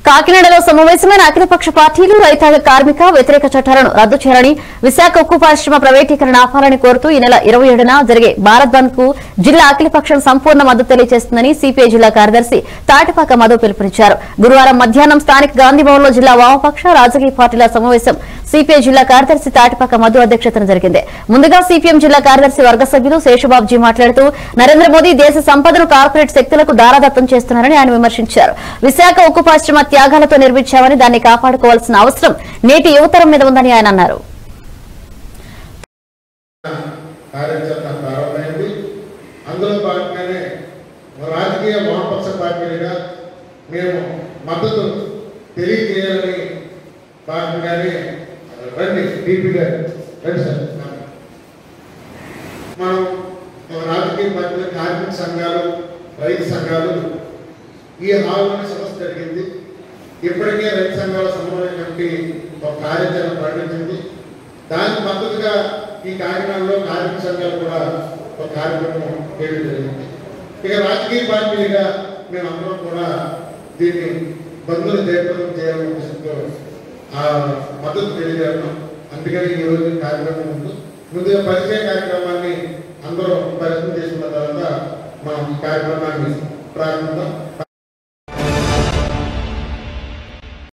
కాకినాడలో సమావేశమైన అఖిలపక్ష పార్టీలు రైతాంగ కార్మిక వ్యతిరేక చట్టాలను రద్దు చేయాలని విశాఖ ఉక్కు పరిశ్రమ ప్రైవేటీకరణ ఆపాలని కోరుతూ ఈ నెల ఇరవై ఏడున జరిగే భారత్ బంద్ కు జిల్లా అఖిలపక్షం సంపూర్ణ మద్దతు తెలియజేస్తుందని సిపిఐ జిల్లా కార్యదర్శి తాటిపాక మధు పిలుపునిచ్చారు గురువారం మధ్యాహ్నం స్థానిక గాంధీభవన్లో జిల్లా వామపక్ష రాజకీయ పార్టీల సమావేశం సిపిఐ జిల్లా కార్యదర్శి తాటిపాక మధు అధ్యక్షతన జరిగింది ముందుగా సిపిఎం జిల్లా కార్యదర్శి వర్గ సభ్యులు శేషబాబుజీ మాట్లాడుతూ నరేంద్ర మోదీ దేశ సంపదను కార్పొరేట్ శక్తులకు దారాదత్తం చేస్తున్నారని ఆయన విమర్శించారు విశాఖ ఉక్కు పరిశ్రమ త్యాగాలతో నిర్మించామని దాన్ని కాపాడుకోవాల్సిన అవసరం నేటి యువతరం మీద ఉందని ఆయన అన్నారు కార్యాచరణ ప్రారంభమైంది అందులో భాగంగానే రాజకీయ వామపక్ష పార్టీలుగా మేము మద్దతు తెలియజేయాలని భాగంగానే రండి డిపి గారు రండి సార్ మనం ఒక రాజకీయ పార్టీల కార్మిక సంఘాలు రైతు సంఘాలు ఈ హాల్లోనే సదస్సు జరిగింది ఇప్పటికే రైతు సంఘాల సమన్వయ కమిటీ ఒక కార్యాచరణ ప్రకటించింది దానికి మద్దతుగా ఈ కాకినాడలో కార్మిక సంఘాలు కూడా ఒక కార్యక్రమం చేయడం జరిగింది ఇక రాజకీయ పార్టీలుగా మేమందరం కూడా దీన్ని బంధువులు జయప్రదం చేయాలనే ఉద్దేశంతో ఆ మద్దతు తెలియజేయడం అందుకని ఈ రోజు ఈ కార్యక్రమం ఉంది ముందుగా పరిచయ కార్యక్రమాన్ని అందరూ పరిచయం చేసుకున్న తర్వాత మనం ఈ కార్యక్రమాన్ని ప్రారంభిద్దాం